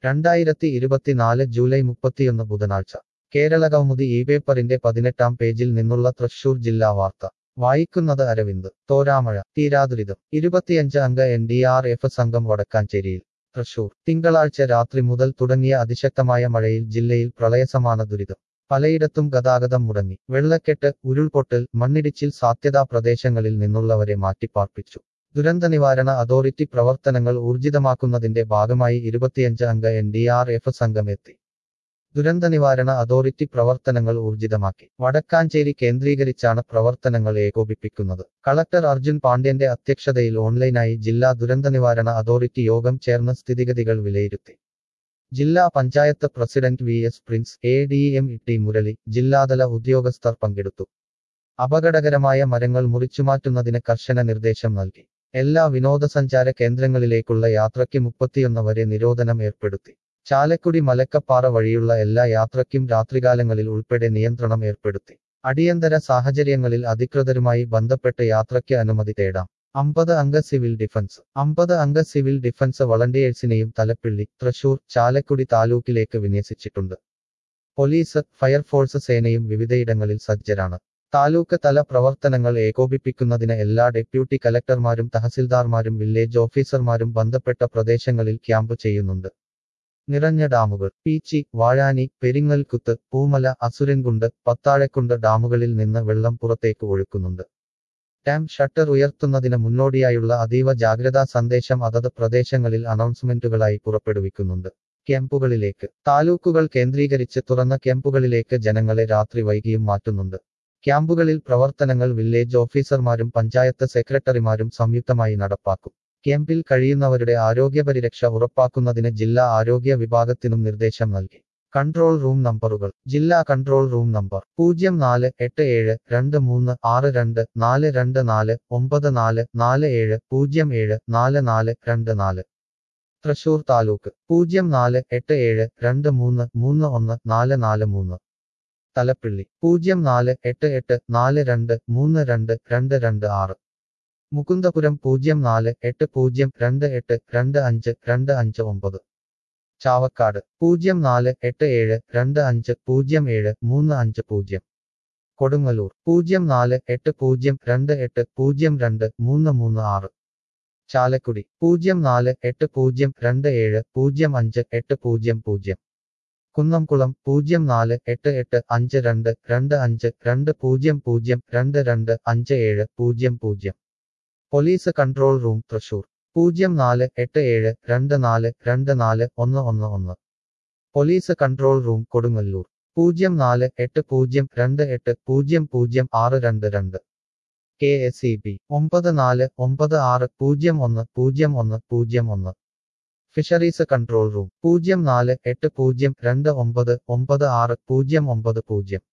രണ്ടായിരത്തി ഇരുപത്തിനാല് ജൂലൈ മുപ്പത്തിയൊന്ന് ബുധനാഴ്ച കേരള കൗമുദി ഈ പേപ്പറിന്റെ പതിനെട്ടാം പേജിൽ നിന്നുള്ള തൃശൂർ ജില്ലാ വാർത്ത വായിക്കുന്നത് അരവിന്ദ് തോരാമഴ തീരാദുരിതം ഇരുപത്തിയഞ്ച് അംഗ എൻ ഡി ആർ എഫ് സംഘം വടക്കാഞ്ചേരിയിൽ തൃശൂർ തിങ്കളാഴ്ച രാത്രി മുതൽ തുടങ്ങിയ അതിശക്തമായ മഴയിൽ ജില്ലയിൽ പ്രളയസമാന ദുരിതം പലയിടത്തും ഗതാഗതം മുടങ്ങി വെള്ളക്കെട്ട് ഉരുൾപൊട്ടൽ മണ്ണിടിച്ചിൽ സാധ്യതാ പ്രദേശങ്ങളിൽ നിന്നുള്ളവരെ മാറ്റിപ്പാർപ്പിച്ചു ദുരന്ത നിവാരണ അതോറിറ്റി പ്രവർത്തനങ്ങൾ ഊർജിതമാക്കുന്നതിന്റെ ഭാഗമായി ഇരുപത്തിയഞ്ച് അംഗ എൻ ഡി ആർ എഫ് സംഘം എത്തി ദുരന്ത നിവാരണ അതോറിറ്റി പ്രവർത്തനങ്ങൾ ഊർജിതമാക്കി വടക്കാഞ്ചേരി കേന്ദ്രീകരിച്ചാണ് പ്രവർത്തനങ്ങൾ ഏകോപിപ്പിക്കുന്നത് കളക്ടർ അർജുൻ പാണ്ഡ്യന്റെ അധ്യക്ഷതയിൽ ഓൺലൈനായി ജില്ലാ ദുരന്ത നിവാരണ അതോറിറ്റി യോഗം ചേർന്ന് സ്ഥിതിഗതികൾ വിലയിരുത്തി ജില്ലാ panchayat president V S Prince A D M T Murali ജില്ലാതല ഉദ്യോഗസ്ഥർ പങ്കെടുത്തു അപകടകരമായ മരങ്ങൾ മുറിച്ചുമാറ്റുന്നതിന് കർശന നിർദ്ദേശം നൽകി എല്ലാ വിനോദസഞ്ചാര കേന്ദ്രങ്ങളിലേക്കുള്ള യാത്രയ്ക്ക് മുപ്പത്തിയൊന്ന് വരെ നിരോധനം ഏർപ്പെടുത്തി ചാലക്കുടി മലക്കപ്പാറ വഴിയുള്ള എല്ലാ യാത്രയ്ക്കും രാത്രികാലങ്ങളിൽ ഉൾപ്പെടെ നിയന്ത്രണം ഏർപ്പെടുത്തി അടിയന്തര സാഹചര്യങ്ങളിൽ അധികൃതരുമായി ബന്ധപ്പെട്ട് യാത്രയ്ക്ക് അനുമതി തേടാം അമ്പത് അംഗ സിവിൽ ഡിഫൻസ് അമ്പത് അംഗ സിവിൽ ഡിഫൻസ് വളണ്ടിയേഴ്സിനെയും തലപ്പിള്ളി തൃശൂർ ചാലക്കുടി താലൂക്കിലേക്ക് വിന്യസിച്ചിട്ടുണ്ട് പോലീസ് ഫയർഫോഴ്സ് സേനയും വിവിധയിടങ്ങളിൽ സജ്ജരാണ് താലൂക്ക് തല പ്രവർത്തനങ്ങൾ ഏകോപിപ്പിക്കുന്നതിന് എല്ലാ ഡെപ്യൂട്ടി കലക്ടർമാരും തഹസിൽദാർമാരും വില്ലേജ് ഓഫീസർമാരും ബന്ധപ്പെട്ട പ്രദേശങ്ങളിൽ ക്യാമ്പ് ചെയ്യുന്നുണ്ട് നിറഞ്ഞ ഡാമുകൾ പീച്ചി വാഴാനി പെരിങ്ങൽകുത്ത് പൂമല അസുരൻകുണ്ട് പത്താഴക്കുണ്ട് ഡാമുകളിൽ നിന്ന് വെള്ളം പുറത്തേക്ക് ഒഴുക്കുന്നുണ്ട് ഡാം ഷട്ടർ ഉയർത്തുന്നതിന് മുന്നോടിയായുള്ള അതീവ ജാഗ്രതാ സന്ദേശം അതത് പ്രദേശങ്ങളിൽ അനൗൺസ്മെന്റുകളായി പുറപ്പെടുവിക്കുന്നുണ്ട് ക്യാമ്പുകളിലേക്ക് താലൂക്കുകൾ കേന്ദ്രീകരിച്ച് തുറന്ന ക്യാമ്പുകളിലേക്ക് ജനങ്ങളെ രാത്രി വൈകിയും മാറ്റുന്നുണ്ട് ക്യാമ്പുകളിൽ പ്രവർത്തനങ്ങൾ വില്ലേജ് ഓഫീസർമാരും പഞ്ചായത്ത് സെക്രട്ടറിമാരും സംയുക്തമായി നടപ്പാക്കും ക്യാമ്പിൽ കഴിയുന്നവരുടെ ആരോഗ്യപരിരക്ഷ ഉറപ്പാക്കുന്നതിന് ജില്ലാ ആരോഗ്യ വിഭാഗത്തിനും നിർദ്ദേശം നൽകി കൺട്രോൾ റൂം നമ്പറുകൾ ജില്ലാ കൺട്രോൾ റൂം നമ്പർ പൂജ്യം നാല് എട്ട് ഏഴ് രണ്ട് മൂന്ന് ആറ് രണ്ട് നാല് രണ്ട് നാല് ഒമ്പത് നാല് നാല് ഏഴ് പൂജ്യം ഏഴ് നാല് നാല് രണ്ട് നാല് തൃശൂർ താലൂക്ക് പൂജ്യം നാല് എട്ട് ഏഴ് രണ്ട് മൂന്ന് മൂന്ന് ഒന്ന് നാല് നാല് മൂന്ന് തലപ്പിള്ളി പൂജ്യം നാല് എട്ട് എട്ട് നാല് രണ്ട് മൂന്ന് രണ്ട് രണ്ട് രണ്ട് ആറ് മുകുന്ദപുരം പൂജ്യം നാല് എട്ട് പൂജ്യം രണ്ട് എട്ട് രണ്ട് അഞ്ച് രണ്ട് അഞ്ച് ഒമ്പത് ചാവക്കാട് പൂജ്യം നാല് എട്ട് ഏഴ് രണ്ട് അഞ്ച് പൂജ്യം ഏഴ് മൂന്ന് അഞ്ച് പൂജ്യം കൊടുങ്ങല്ലൂർ പൂജ്യം നാല് എട്ട് പൂജ്യം രണ്ട് എട്ട് പൂജ്യം രണ്ട് മൂന്ന് മൂന്ന് ആറ് ചാലക്കുടി പൂജ്യം നാല് എട്ട് പൂജ്യം രണ്ട് ഏഴ് പൂജ്യം അഞ്ച് എട്ട് പൂജ്യം പൂജ്യം കുന്നംകുളം പൂജ്യം നാല് എട്ട് എട്ട് അഞ്ച് രണ്ട് രണ്ട് അഞ്ച് രണ്ട് പൂജ്യം പൂജ്യം രണ്ട് രണ്ട് അഞ്ച് ഏഴ് പൂജ്യം പൂജ്യം പോലീസ് കൺട്രോൾ റൂം തൃശൂർ പൂജ്യം നാല് എട്ട് ഏഴ് രണ്ട് നാല് രണ്ട് നാല് ഒന്ന് ഒന്ന് ഒന്ന് പോലീസ് കൺട്രോൾ റൂം കൊടുങ്ങല്ലൂർ പൂജ്യം നാല് എട്ട് പൂജ്യം രണ്ട് എട്ട് പൂജ്യം പൂജ്യം ആറ് രണ്ട് രണ്ട് കെ എസ് ഇ ബി ഒമ്പത് നാല് ഒമ്പത് ആറ് പൂജ്യം ഒന്ന് പൂജ്യം ഒന്ന് പൂജ്യം ഒന്ന് ഫിഷറീസ് കൺട്രോൾ റൂം പൂജ്യം നാല് എട്ട് പൂജ്യം രണ്ട് ഒമ്പത് ഒമ്പത് ആറ് പൂജ്യം ഒമ്പത് പൂജ്യം